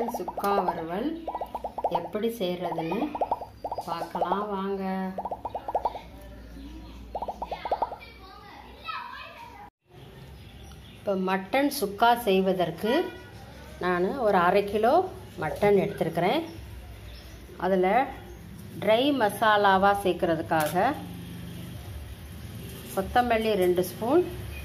mutton சுக்கா வறுவல் எப்படி செய்கிறதுன்னு பார்க்கலாம் வாங்க இப்போ மட்டன் சுக்கா செய்வதற்கு நான் ஒரு அரை கிலோ மட்டன் எடுத்திருக்கிறேன் அதில் ட்ரை மசாலாவாக சேர்க்கறதுக்காக கொத்தமல்லி ரெண்டு ஸ்பூன்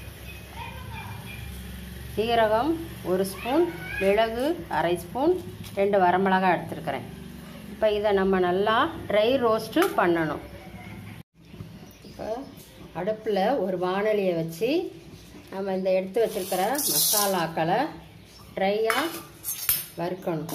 சீரகம் ஒரு ஸ்பூன் மிளகு அரை ஸ்பூன் ரெண்டு வரமிளகாய் எடுத்துருக்கிறேன் இப்போ இதை நம்ம நல்லா ட்ரை ரோஸ்ட்டு பண்ணணும் இப்போ அடுப்பில் ஒரு வானலியை வச்சு நம்ம இந்த எடுத்து வச்சுருக்கிற மசாலாக்களை ட்ரையாக வறுக்கணும்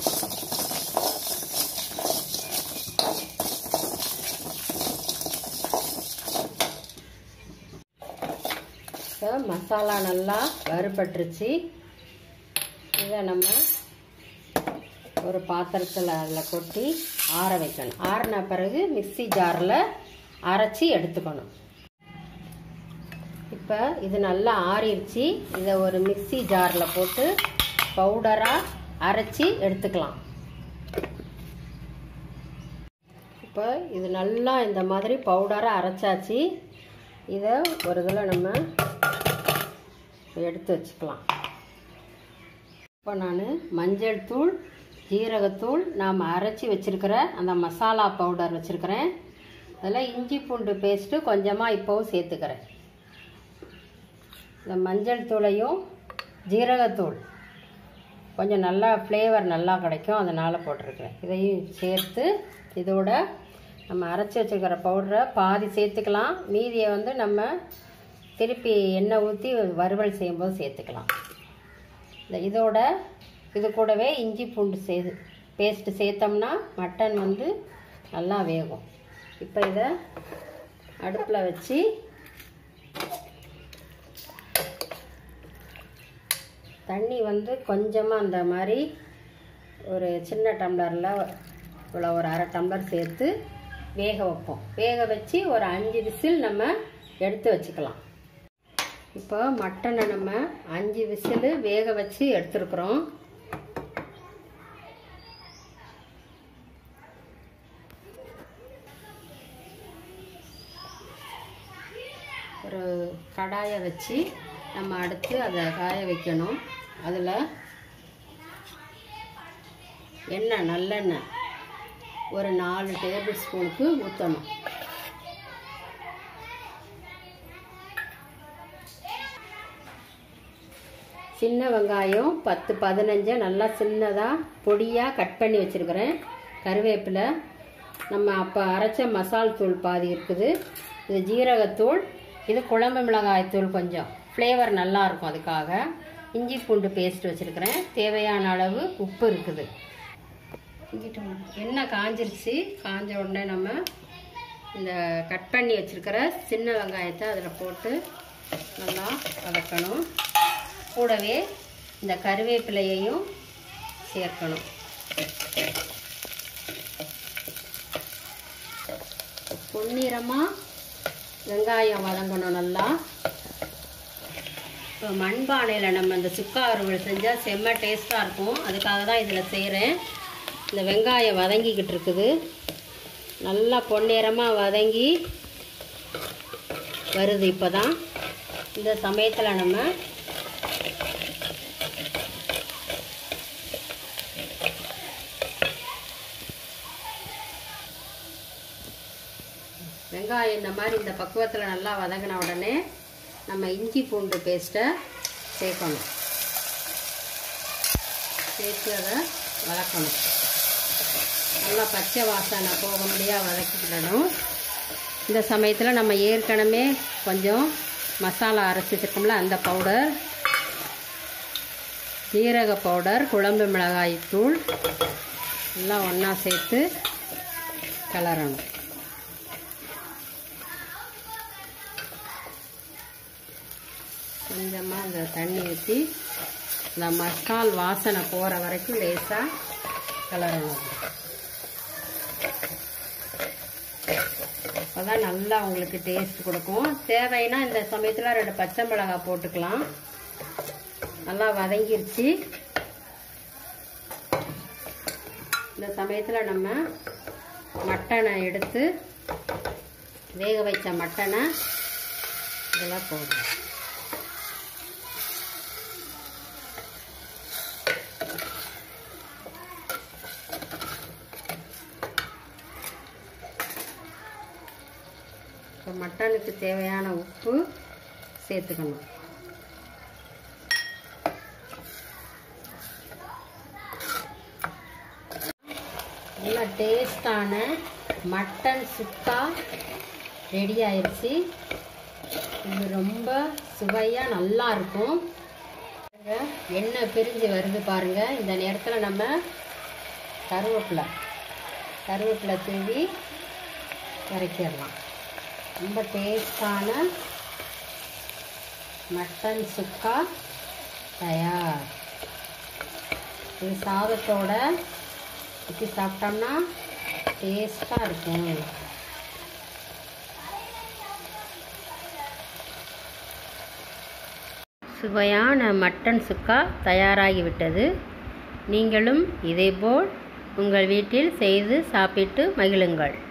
இப்போ மசாலா நல்லா வறுபட்டுருச்சு இதை நம்ம ஒரு பாத்திரத்தில் அதில் கொட்டி ஆற வைக்கணும் ஆறின பிறகு மிக்சி ஜாரில் அரைச்சி எடுத்துக்கணும் இப்போ இது நல்லா ஆறிடுச்சு இதை ஒரு மிக்சி ஜாரில் போட்டு பவுடராக அரைச்சி எடுத்துக்கலாம் இப்போ இது நல்லா இந்த மாதிரி பவுடராக அரைச்சாச்சு இதை ஒரு இதில் நம்ம எடுத்து வச்சுக்கலாம் இப்போ நான் மஞ்சள் தூள் ஜீரகத்தூள் நாம் அரைச்சி வச்சுருக்கிற அந்த மசாலா பவுடர் வச்சுருக்கிறேன் அதில் இஞ்சி பூண்டு பேஸ்ட்டு கொஞ்சமாக இப்போவும் சேர்த்துக்கிறேன் இந்த மஞ்சள் தூளையும் ஜீரகத்தூள் கொஞ்சம் நல்லா ஃப்ளேவர் நல்லா கிடைக்கும் அதனால் போட்டிருக்கிறேன் இதையும் சேர்த்து இதோட நம்ம அரைச்சி வச்சுருக்கிற பவுடரை பாதி சேர்த்துக்கலாம் மீதியை வந்து நம்ம திருப்பி எண்ணெய் ஊற்றி வறுவல் செய்யும்போது சேர்த்துக்கலாம் இந்த இதோட இது கூடவே இஞ்சி பூண்டு சே பேஸ்ட்டு சேர்த்தோம்னா மட்டன் வந்து நல்லா வேகும் இப்போ இதை அடுப்பில் வச்சு தண்ணி வந்து கொஞ்சமாக அந்த மாதிரி ஒரு சின்ன டம்ளரில் இவ்வளோ ஒரு அரை டம்ளர் சேர்த்து வேக வைப்போம் வேக வச்சு ஒரு அஞ்சு விசில் நம்ம எடுத்து வச்சுக்கலாம் இப்போ மட்டனை நம்ம அஞ்சு விசில் வேக வச்சு எடுத்துருக்குறோம் ஒரு கடாயை வச்சு நம்ம அடுத்து அதை காய வைக்கணும் அதில் எண்ணெய் நல்லெண்ணெய் ஒரு நாலு டேபிள் ஸ்பூனுக்கு ஊற்றணும் சின்ன வெங்காயம் பத்து பதினஞ்சை நல்லா சின்னதாக பொடியாக கட் பண்ணி வச்சுருக்கிறேன் கருவேப்பிலை நம்ம அப்போ அரைச்ச மசால் தூள் பாதி இருக்குது இது ஜீரகத்தூள் இது குழம்பு மிளகாய் தூள் கொஞ்சம் ஃப்ளேவர் நல்லாயிருக்கும் அதுக்காக இஞ்சி பூண்டு பேஸ்ட் வச்சுருக்கிறேன் தேவையான அளவு உப்பு இருக்குது எண்ணெய் காஞ்சிருச்சு காஞ்ச உடனே நம்ம இந்த கட் பண்ணி வச்சுருக்கிற சின்ன வெங்காயத்தை அதில் போட்டு நல்லா வதக்கணும் கூடவே இந்த கருவேப்பிலையையும் சேர்க்கணும் பொன்னிறமாக வெங்காயம் வதங்கணும் நல்லா இப்போ மண்பானையில் நம்ம இந்த சுக்கா அறுவல் செஞ்சால் செம்ம டேஸ்ட்டாக இருக்கும் அதுக்காக தான் இதில் செய்கிறேன் இந்த வெங்காயம் வதங்கிக்கிட்டு இருக்குது நல்லா பொன்னிறமாக வதங்கி வருது இப்போ தான் இந்த சமயத்தில் நம்ம வெங்காயம் இந்த மாதிரி இந்த பக்குவத்தில் நல்லா வதங்கின உடனே நம்ம இஞ்சி பூண்டு பேஸ்ட்டை சேர்க்கணும் சேர்த்து அதை வதக்கணும் நல்லா பச்சை வாசனை போக முடியாது வதக்கிக்கிடணும் இந்த சமயத்தில் நம்ம ஏற்கனவே கொஞ்சம் மசாலா அரைச்சி வச்சுருக்கோம்ல அந்த பவுடர் ஜீரக பவுடர் குழம்பு மிளகாய் தூள் எல்லாம் ஒன்றா சேர்த்து கலரணும் கொஞ்சமாக அந்த தண்ணி ஊற்றி இந்த மசால் வாசனை போகிற வரைக்கும் லேசாக கலரணும் அப்போதான் நல்லா உங்களுக்கு டேஸ்ட் கொடுக்கும் தேவைன்னா இந்த சமயத்தில் ரெண்டு பச்சை மிளகாய் போட்டுக்கலாம் நல்லா வதங்கிருச்சு இந்த சமயத்தில் நம்ம மட்டனை எடுத்து வேக வைத்த மட்டனை இதெல்லாம் போடணும் இப்போ மட்டனுக்கு தேவையான உப்பு சேர்த்துக்கணும் நல்ல டேஸ்டான மட்டன் சுக்கா ரெடி ஆயிடுச்சு இது ரொம்ப சுவையாக நல்லா இருக்கும் பாருங்க, எண்ணெய் பிரிஞ்சு வருது பாருங்க இந்த நேரத்தில் நம்ம கருவேப்பிலை கருவேப்பிலை தூவி இறக்கிடலாம் ரொம்ப டேஸ்டான மட்டன் சுக்கா தயார் இது சாதத்தோட ஊற்றி சாப்பிட்டோம்னா டேஸ்ட்டாக இருக்கும் சுவையான மட்டன் சுக்கா தயாராகிவிட்டது நீங்களும் இதேபோல் உங்கள் வீட்டில் செய்து சாப்பிட்டு மகிழுங்கள்